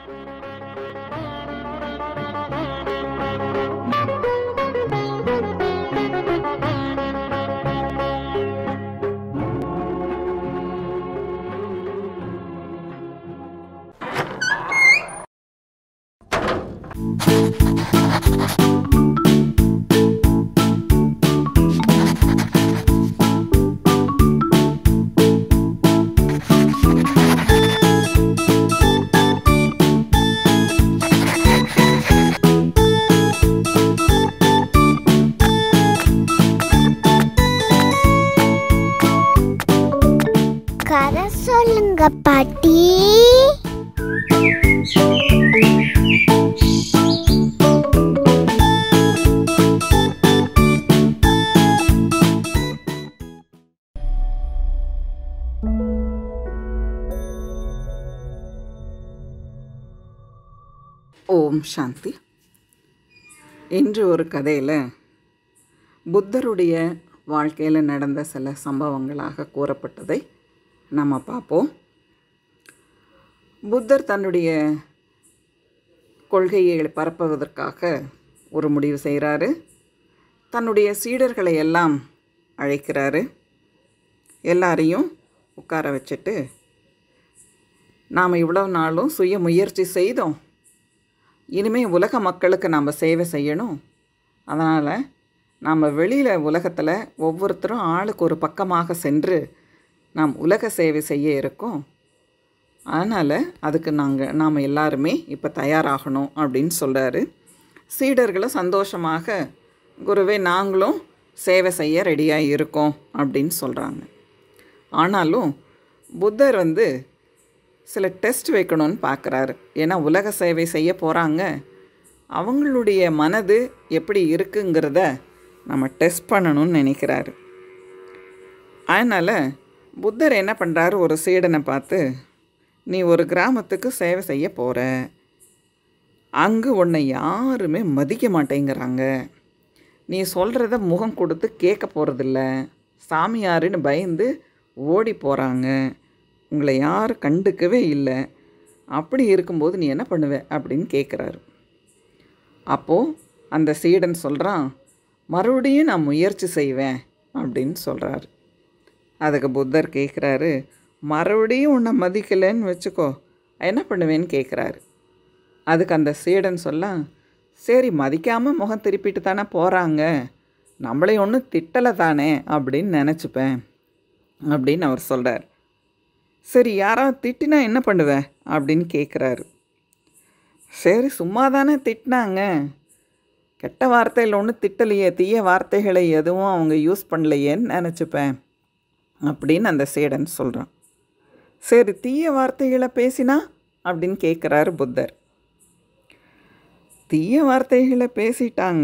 கதை சொல்லுங்க பாட்டி ஓம் சாந்தி இன்று ஒரு கதையில் புத்தருடைய வாழ்க்கையில் நடந்த சில சம்பவங்களாக கூறப்பட்டதை நம்ம பார்ப்போம் புத்தர் தன்னுடைய கொள்கையை பரப்புவதற்காக ஒரு முடிவு செய்கிறாரு தன்னுடைய சீடர்களை எல்லாம் அழைக்கிறாரு எல்லாரையும் உட்கார வச்சுட்டு நாம் இவ்வளவு நாளும் சுய முயற்சி செய்தோம் இனிமே உலக மக்களுக்கு நாம் சேவை செய்யணும் அதனால் நாம் வெளியில் உலகத்தில் ஒவ்வொருத்தரும் ஆளுக்கு ஒரு பக்கமாக சென்று நாம் உலக சேவை செய்ய இருக்கோம் அதனால் அதுக்கு நாங்கள் நாம் எல்லாருமே இப்போ தயாராகணும் அப்படின்னு சொல்கிறாரு சீடர்களும் சந்தோஷமாக குருவே நாங்களும் சேவை செய்ய ரெடியாக இருக்கோம் அப்படின்னு சொல்கிறாங்க ஆனாலும் புத்தர் வந்து சில டெஸ்ட் வைக்கணும்னு பார்க்குறாரு ஏன்னா உலக சேவை செய்ய போகிறாங்க அவங்களுடைய மனது எப்படி இருக்குங்கிறத நம்ம டெஸ்ட் பண்ணணும்னு நினைக்கிறாரு அதனால் புத்தர் என்ன பண்ணுறாரு ஒரு சீடனை பார்த்து நீ ஒரு கிராமத்துக்கு சேவை செய்ய போகிற அங்கு உன்னை யாருமே மதிக்க மாட்டேங்கிறாங்க நீ சொல்கிறத முகம் கொடுத்து கேட்க போகிறதில்ல சாமியாருன்னு பயந்து ஓடி போகிறாங்க உங்களை யாரும் கண்டுக்கவே இல்லை அப்படி இருக்கும்போது நீ என்ன பண்ணுவ அப்படின்னு கேட்குறாரு அப்போது அந்த சீடன் சொல்கிறான் மறுபடியும் நான் முயற்சி செய்வேன் அப்படின்னு சொல்கிறாரு அதுக்கு புத்தர் கேட்குறாரு மறுபடியும் உன்னை மதிக்கலைன்னு வச்சுக்கோ என்ன பண்ணுவேன்னு கேட்குறாரு அதுக்கு அந்த சீடன் சொல்ல சரி மதிக்காமல் முகம் திருப்பிட்டு தானே போகிறாங்க நம்மளை ஒன்றும் திட்டலை தானே அப்படின்னு நினச்சிப்பேன் அப்படின்னு அவர் சொல்கிறார் சரி யாராவது திட்டினா என்ன பண்ணுவ அப்படின்னு கேட்குறாரு சரி சும்மா தானே திட்டினாங்க கெட்ட வார்த்தையில் ஒன்றும் திட்டலையே தீய வார்த்தைகளை எதுவும் அவங்க யூஸ் பண்ணலையேன்னு நினச்சிப்பேன் அப்படின்னு அந்த சீடன் சொல்கிறான் சரி தீய வார்த்தைகளை பேசினா அப்படின்னு கேட்குறாரு புத்தர் தீய வார்த்தைகளை பேசிட்டாங்க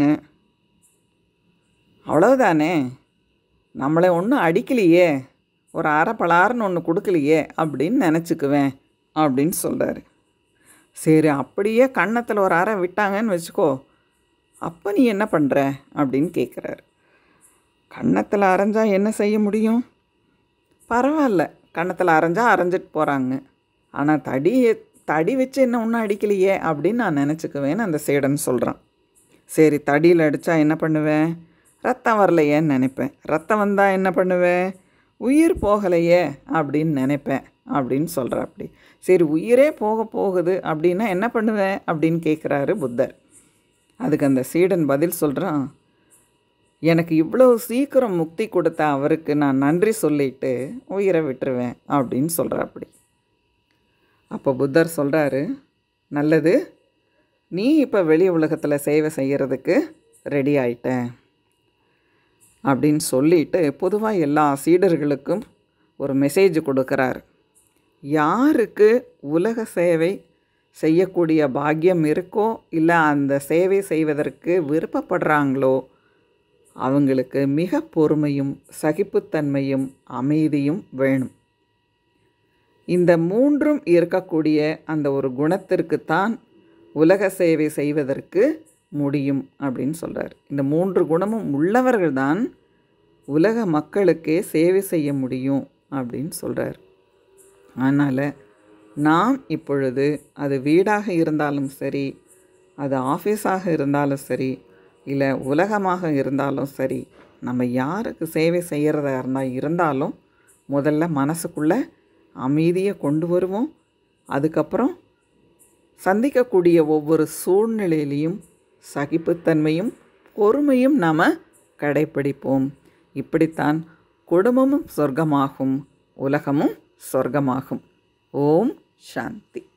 அவ்வளவுதானே நம்மளை ஒன்றும் அடிக்கலையே ஒரு அரை பலாருன்னு ஒன்று கொடுக்கலையே அப்படின்னு நினச்சிக்குவேன் அப்படின்னு சொல்கிறாரு சரி அப்படியே கன்னத்தில் ஒரு அரை விட்டாங்கன்னு வச்சுக்கோ அப்போ நீ என்ன பண்ணுற அப்படின்னு கேட்குறாரு கன்னத்தில் அரைஞ்சா என்ன செய்ய முடியும் பரவாயில்ல கன்னத்தில் அரைஞ்சா அரைஞ்சிட்டு போகிறாங்க ஆனால் தடி தடி வச்சு என்ன ஒன்றும் அடிக்கலையே அப்படின்னு நான் நினச்சிக்குவேன்னு அந்த சீடன் சொல்கிறான் சரி தடியில் அடித்தா என்ன பண்ணுவேன் ரத்தம் வரலையேன்னு நினைப்பேன் ரத்தம் வந்தால் என்ன பண்ணுவேன் உயிர் போகலையே அப்படின்னு நினைப்பேன் அப்படின்னு சொல்கிற அப்படி சரி உயிரே போக போகுது அப்படின்னா என்ன பண்ணுவேன் அப்படின்னு கேட்குறாரு புத்தர் அதுக்கு அந்த சீடன் பதில் சொல்கிறான் எனக்கு இவ்வளோ சீக்கிரம் முக்தி கொடுத்த அவருக்கு நான் நன்றி சொல்லிட்டு உயிரை விட்டுருவேன் அப்படின்னு சொல்கிற அப்படி அப்போ புத்தர் சொல்கிறாரு நல்லது நீ இப்போ வெளி உலகத்தில் சேவை செய்கிறதுக்கு ரெடி ஆயிட்ட அப்படின்னு சொல்லிட்டு பொதுவாக எல்லா சீடர்களுக்கும் ஒரு மெசேஜ் கொடுக்குறார் யாருக்கு உலக சேவை செய்யக்கூடிய பாக்கியம் இருக்கோ இல்லை அந்த சேவை செய்வதற்கு விருப்பப்படுறாங்களோ அவங்களுக்கு மிக பொறுமையும் சகிப்புத்தன்மையும் அமைதியும் வேணும் இந்த மூன்றும் இருக்கக்கூடிய அந்த ஒரு குணத்திற்குத்தான் உலக சேவை செய்வதற்கு முடியும் அப்படின்னு சொல்கிறார் இந்த மூன்று குணமும் உள்ளவர்கள்தான் உலக மக்களுக்கே சேவை செய்ய முடியும் அப்படின்னு சொல்கிறார் அதனால் நாம் இப்பொழுது அது வீடாக இருந்தாலும் சரி அது ஆஃபீஸாக இருந்தாலும் சரி இல்லை உலகமாக இருந்தாலும் சரி நம்ம யாருக்கு சேவை செய்கிறதா இருந்தால் இருந்தாலும் முதல்ல மனசுக்குள்ளே அமைதியை கொண்டு வருவோம் அதுக்கப்புறம் சந்திக்கக்கூடிய ஒவ்வொரு சூழ்நிலையிலையும் சகிப்புத்தன்மையும் பொறுமையும் நாம் கடைப்பிடிப்போம் இப்படித்தான் குடும்பமும் சொர்க்கமாகும் உலகமும் சொர்க்கமாகும் ஓம் சாந்தி